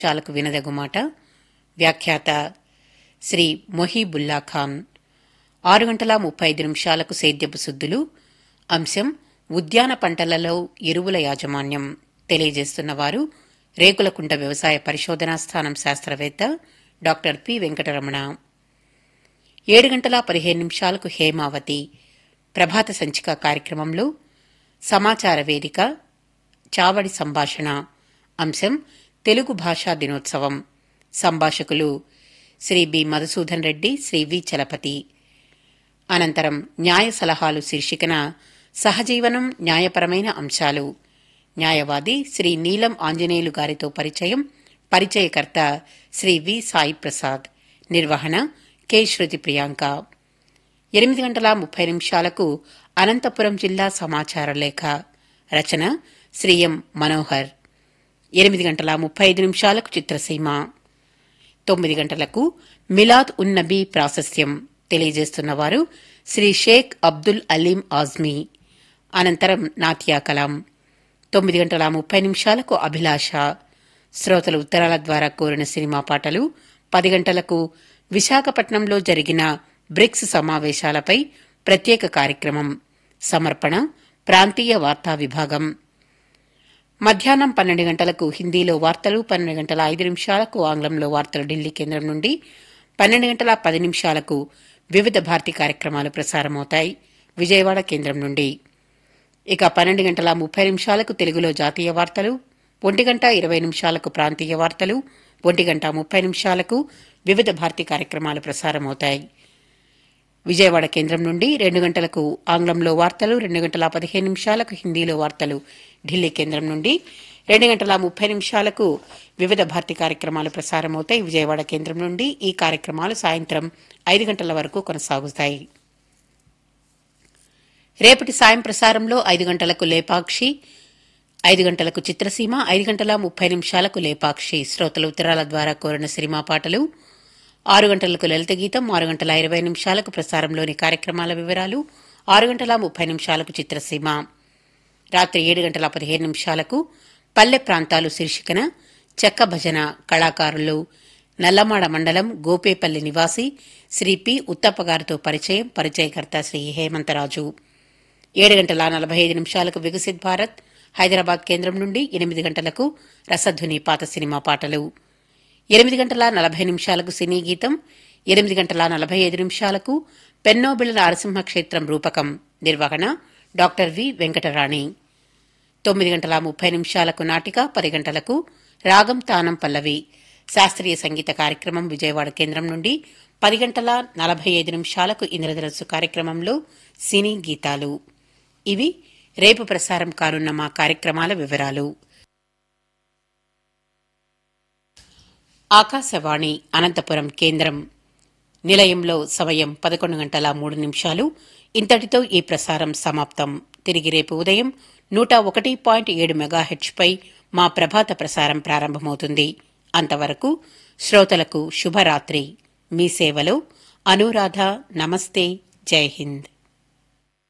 చాలకు వినదగు మాట వ్యాఖ్యాత శ్రీ మొహీబుల్లా ఖాన్ ఆరు గంటల ముప్పై ఐదు నిమిషాలకు సేద్యపు సుద్దులు అంశం ఉద్యాన పంటలలో ఎరువుల యాజమాన్యం తెలియజేస్తున్న వారు రేకులకుంట వ్యవసాయ పరిశోధనా స్థానం శాస్త్రవేత్త డాక్టర్ పి వెంకటరమణ ఏడు గంటల పదిహేను నిమిషాలకు హేమావతి ప్రభాత సంచిక కార్యక్రమంలో సమాచార వేదిక చావడి సంభాషణ అంశం తెలుగు భాషా దినోత్సవం సంభాషకులు శ్రీ బి మధుసూదన్ రెడ్డి శ్రీ వి చలపతి అనంతరం న్యాయ సలహాలు శీర్షికన సహజీవనం న్యాయపరమైన అంశాలు న్యాయవాది శ్రీ నీలం ఆంజనేయులు గారితో పరిచయం పరిచయకర్త శ్రీ వి సాయి ప్రసాద్ నిర్వహణ కె శృతి ప్రియాంక ఎనిమిది గంటల ముప్పై నిమిషాలకు అనంతపురం జిల్లా సమాచార లేఖ రచన శ్రీ ఎం మనోహర్ ఎనిమిది గంటల ముప్పై ఐదు నిమిషాలకు చిత్రసీమ తొమ్మిది గంటలకు మిలాద్ ఉన్ నబీ ప్రాశస్త్యం తెలియజేస్తున్నవారు శ్రీ షేక్ అబ్దుల్ అలీం ఆజ్మీ అనంతరం నాట్యా కలాం తొమ్మిది గంటల ముప్పై నిమిషాలకు అభిలాష శ్రోతలు ఉత్తరాల ద్వారా కోరిన సినిమా పాటలు పది గంటలకు విశాఖపట్నంలో జరిగిన బ్రిక్స్ సమావేశాలపై ప్రత్యేక కార్యక్రమం సమర్పణ ప్రాంతీయ వార్తా విభాగం మధ్యాహ్నం పన్నెండు గంటలకు హిందీలో వార్తలు పన్నెండు గంటల ఐదు నిమిషాలకు ఆంగ్లంలో వార్తలు ఢిల్లీ కేంద్రం నుండి పన్నెండు గంటల పది నిమిషాలకు వివిధ భారతి కార్యక్రమాలు ప్రసారమవుతాయి విజయవాడ కేంద్రం నుండి ఇక పన్నెండు గంటల ముప్పై నిమిషాలకు తెలుగులో జాతీయ వార్తలు ఒంటి గంట ఇరవై నిమిషాలకు ప్రాంతీయ వార్తలు ఒంటి గంట ముప్పై నిమిషాలకు వివిధ భారతి కార్యక్రమాలు ప్రసారమవుతాయి విజయవాడ కేంద్రం నుండి రెండు గంటలకు ఆంగ్లంలో వార్తలు రెండు గంటల పదిహేను నిమిషాలకు హిందీలో వార్తలు ఢిల్లీ కేంద్రం నుండి రెండు గంటల ముప్పై నిమిషాలకు వివిధ భారతి కార్యక్రమాలు ప్రసారమవుతాయి విజయవాడ కేంద్రం నుండి ఈ కార్యక్రమాలు సాయంత్రం ఐదు గంటల వరకు కొనసాగుతాయి రేపటి సాయం ప్రసారంలో ఐదు గంటలకు లేపాక్షి ఐదు గంటలకు చిత్రసీమ ఐదు గంటల ముప్పై నిమిషాలకు లేపాక్షి శ్రోతల ఉత్తరాల ద్వారా కోరిన సినిమా పాటలు ఆరు గంటలకు లలిత గీతం ఆరు గంటల ఇరవై నిమిషాలకు ప్రసారంలోని కార్యక్రమాల వివరాలు ఆరు గంటల ముప్పై నిమిషాలకు చిత్రసీమ రాత్రి ఏడు గంటల పదిహేను నిమిషాలకు పల్లె ప్రాంతాలు శీర్షికన చెక్క భజన కళాకారులు నల్లమాడ మండలం గోపేపల్లి నివాసి శ్రీ పి ఉత్తప్ప గారితో పరిచయం పరిచయకర్త శ్రీ హేమంతరాజు ఏడు గంటల నలభై ఐదు నిమిషాలకు వికసిత్ భారత్ హైదరాబాద్ కేంద్రం నుండి ఎనిమిది గంటలకు రసధ్వని పాత సినిమా పాటలు ఎనిమిది గంటల నలభై నిమిషాలకు సినీ గీతం ఎనిమిది గంటల నలభై ఐదు నిమిషాలకు పెన్నోబిళ్ల నరసింహ క్షేత్రం రూపకం నిర్వహణ డాక్టర్ వి వెంకటరాణి తొమ్మిది గంటల ముప్పై నిమిషాలకు నాటిక పది గంటలకు రాగం తానం పల్లవి శాస్త్రీయ సంగీత కార్యక్రమం విజయవాడ కేంద్రం నుండి పది గంటల నలభై ఐదు నిమిషాలకు ఇంద్రధనస్సు కార్యక్రమంలో సినీ గీతాలు ఇవి రేపు ప్రసారం కానున్న మా కార్యక్రమాల వివరాలు ఆకాశవాణి అనంతపురం కేంద్రం నిలయంలో సమయం పదకొండు గంటల మూడు నిమిషాలు ఇంతటితో ఈ ప్రసారం సమాప్తం తిరిగి రేపు ఉదయం నూట ఒకటి పాయింట్ ఏడు మెగాహెచ్పై మా ప్రభాత ప్రసారం ప్రారంభమవుతుంది అంతవరకు శ్రోతలకు శుభరాత్రి మీ సేవలో అనురాధ నమస్తే జై హింద్